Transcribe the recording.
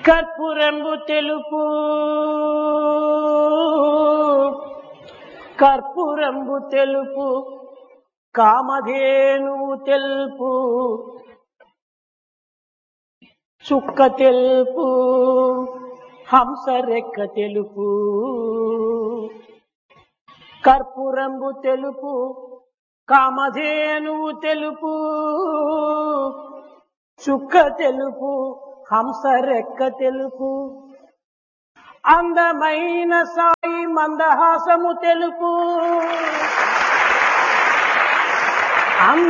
కర్పూరంబు తెలుపు కర్పూరంబు తెలుపు కామధేనువు తెలుపు చుక్క తెలుపు హంస రెక్క తెలుపు కర్పూరంబు తెలుపు కామధేనువు తెలుపు చుక్క తెలుపు హంస రెక్క తెలుపు అందమైన సాయి మందహాసము తెలుపు